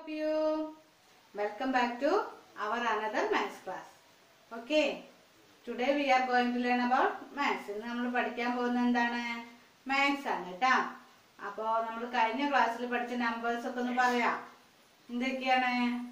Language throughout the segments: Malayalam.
of you. Welcome back to our another maths class. Okay. Today we are going to learn about maths. ഇന്ന് നമ്മൾ പഠിക്കാൻ പോകുന്നത് എന്താണ് മാത്സ് ആണ് കേട്ടാ അപ്പോൾ നമ്മൾ കഴിഞ്ഞ ക്ലാസ്സിൽ പഠിച്ച നമ്പേഴ്സ് ഒക്കെ ഒന്ന് പറയാം എന്തൊക്കെയാണ്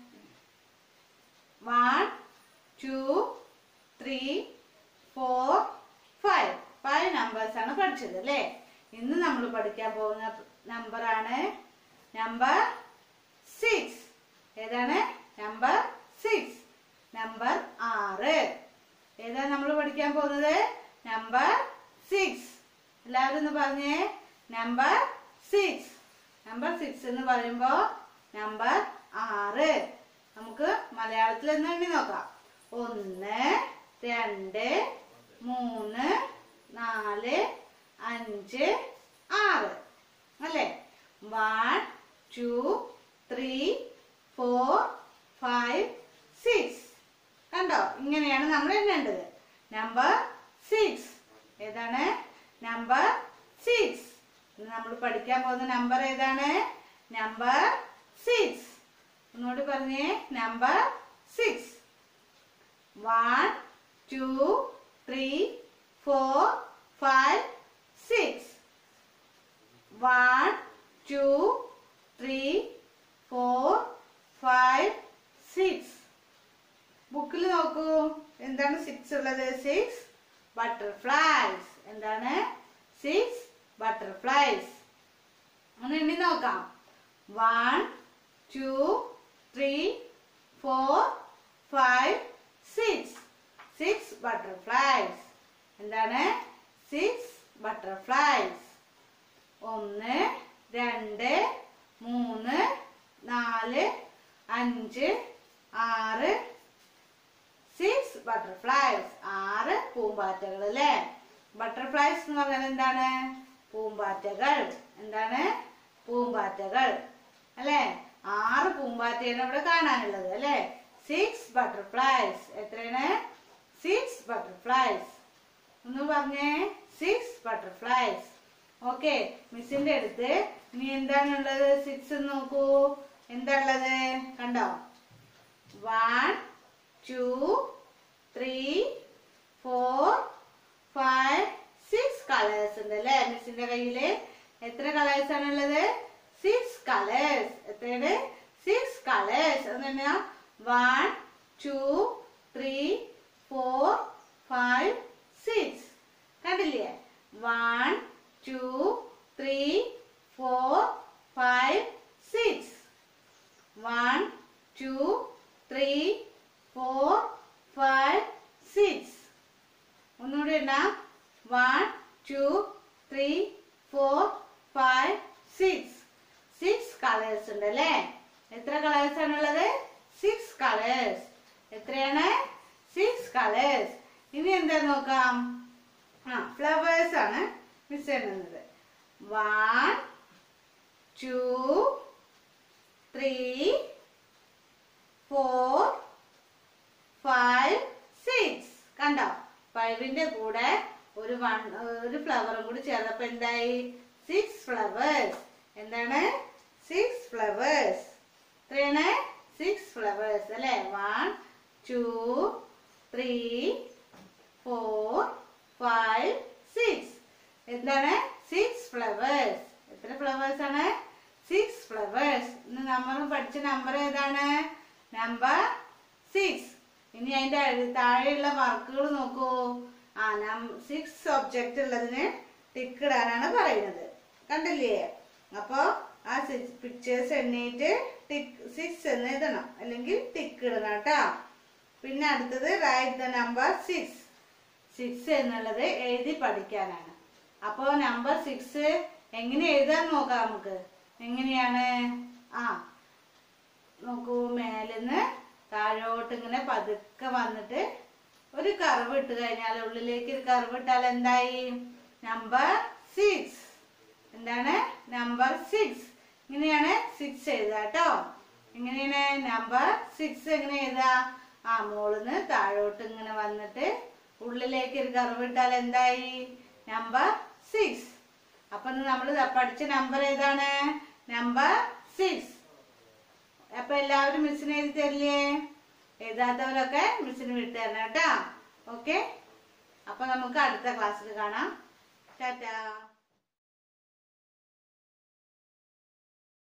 one two three four five five numbers ആണ് പഠിച്ചത് അല്ലേ ഇന്ന് നമ്മൾ പഠിക്കാൻ പോകുന്ന നമ്പറാണ് നമ്പർ സിക്സ് ഏതാണ് നമ്പർ സിക്സ് നമ്പർ ആറ് ഏതാ നമ്മൾ പഠിക്കാൻ പോകുന്നത് നമ്പർ സിക്സ് എല്ലാവരും ഒന്ന് പറഞ്ഞേ നമ്പർ സിക്സ് നമ്പർ സിക്സ് എന്ന് പറയുമ്പോ നമ്പർ ആറ് നമുക്ക് മലയാളത്തിൽ ഒന്ന് എണ്ണി നോക്കാം ഒന്ന് രണ്ട് മൂന്ന് നാല് അഞ്ച് ആറ് അല്ലേ one two three four five six കണ്ടോ ഇങ്ങനെയാണ് നമ്മൾ എണ്ണേണ്ടത് നമ്പർ സിക്സ് ഏതാണ് നമ്പർ സിക്സ് നമ്മൾ പഠിക്കാൻ പോകുന്ന നമ്പർ ഏതാണ് നമ്പർ സിക്സ് ഒന്നുകൂടി പറഞ്ഞേ number six one two three four five six one two three four five six ബുക്കിൽ നോക്കൂ എന്താണ് സിക്സ് ഉള്ളത് സിക്സ് ബട്ടർഫ്ലൈസ് എന്താണ് സിക്സ് ബട്ടർഫ്ലൈസ് ഒന്ന് എണ്ണി നോക്കാം one two three four five six six butterflies എന്താണ് സിക്സ് ബട്ടർഫ്ലൈസ് ഒന്ന് രണ്ട് മൂന്ന് നാല് അഞ്ച് ആറ് സിക്സ് ബട്ടർഫ്ലൈസ് ആറ് പൂമ്പാറ്റകൾ അല്ലേ ബട്ടർഫ്ലൈസ് എന്ന് പറഞ്ഞാൽ എന്താണ് പൂമ്പാറ്റകൾ എന്താണ് പൂമ്പാറ്റകൾ അല്ലേ ആറ് പൂമ്പാറ്റയാണ് ഇവിടെ കാണാനുള്ളത് അല്ലേ സിക്സ് ബട്ടർഫ്ലൈസ് എത്രയാണ് സിക്സ് ബട്ടർഫ്ലൈസ് ഒന്ന് പറഞ്ഞേ സിക്സ് ബട്ടർഫ്ലൈസ് ഓക്കെ മിസ്സിന്റെ അടുത്ത് ഇനി എന്താണുള്ളത് സിക്സ് നോക്കൂ എന്താ ഉള്ളത് കണ്ടോ one two three four five six colours ഉണ്ട് അല്ലേ മിസ്സിന്റെ കയ്യില് എത്ര കളേഴ്സ് ആണ് ഉള്ളത് സിക്സ് കളേഴ്സ് എത്രയാണ് സിക്സ് കളേഴ്സ് എന്ന് one two three four five six കണ്ടില്ലേ one two three four five six one two three four five six ഒന്നുകൂടി എണ്ണാം one two three four five six six colours ഉണ്ട് അല്ലേ എത്ര കളേഴ്സ് ആണുള്ളത് സിക്സ് കളേഴ്സ് എത്രയാണ് സിക്സ് കളേഴ്സ് ഇനി എന്താ നോക്കാം ആ ഫ്ലവേഴ്സ് ആണ് മിസ് എണ്ണുന്നത് one two three four five six കണ്ടോ ഫൈവിന്റെ കൂടെ ഒരു വൺ ഒരു ഫ്ലവറും കൂടി ചേർന്നപ്പോ എന്തായി സിക്സ് ഫ്ലവേഴ്സ് എന്താണ് സിക്സ് ഫ്ലവേഴ്സ് എത്രയാണ് സിക്സ് ഫ്ലവേഴ്സ് അല്ലേ one two three four five six എന്താണ് സിക്സ് ഫ്ലവേഴ്സ് എത്ര ഫ്ലവേഴ്സ് ആണ് സിക്സ് ഫ്ലവേഴ്സ് ഇന്ന് നമ്മൾ പഠിച്ച നമ്പർ ഏതാണ് നമ്പർ സിക്സ് ഇനി അതിന്റെ അടി- താഴെയുള്ള വർക്കുകൾ നോക്കൂ ആ സിക്സ് ഒബ്ജക്റ്റ് ഉള്ളതിന് ടിക്ക് ഇടാനാണ് പറയുന്നത് കണ്ടില്ലേ അപ്പോ ആ പിക്ചേഴ്സ് എണ്ണീറ്റ് ടിക്ക് സിക്സ് എന്ന് എഴുതണം അല്ലെങ്കിൽ ടിക്ക് ഇടണം കേട്ടോ പിന്നെ അടുത്തത് write the number six six എന്നുള്ളത് എഴുതി പഠിക്കാനാണ് അപ്പോൾ നമ്പർ സിക്സ് എങ്ങനെ എഴുതാൻ നോക്കാം നമുക്ക് എങ്ങനെയാണ് ആ നോക്കൂ മേലിന്ന് താഴോട്ട് ഇങ്ങനെ പതുക്കെ വന്നിട്ട് ഒരു കർവ് ഇട്ട് കഴിഞ്ഞാൽ ഉള്ളിലേക്ക് ഒരു കർവ് ഇട്ടാൽ എന്തായി നമ്പർ സിക്സ് എന്താണ് നമ്പർ സിക്സ് ഇങ്ങനെയാണ് സിക്സ് എഴുതുക കേട്ടോ എങ്ങനെയാണ് നമ്പർ സിക്സ് എങ്ങനെ എഴുതാ ആ മോളിന്ന് താഴോട്ട് ഇങ്ങനെ വന്നിട്ട് ഉള്ളിലേക്ക് ഒരു കർവ് ഇട്ടാൽ എന്തായി നമ്പർ സിക്സ് അപ്പൊ നമ്മൾ പഠിച്ച നമ്പർ ഏതാണ് നമ്പർ സിക്സ് അപ്പൊ എല്ലാവരും മിസ്സിന് എഴുതി തരില്ലേ എഴുതാത്തവരൊക്കെ മിസ്സിന് വിട്ടു തരണം കേട്ടോ ഓക്കെ അപ്പൊ നമുക്ക് അടുത്ത ക്ലാസ്സിൽ കാണാം ടാറ്റാ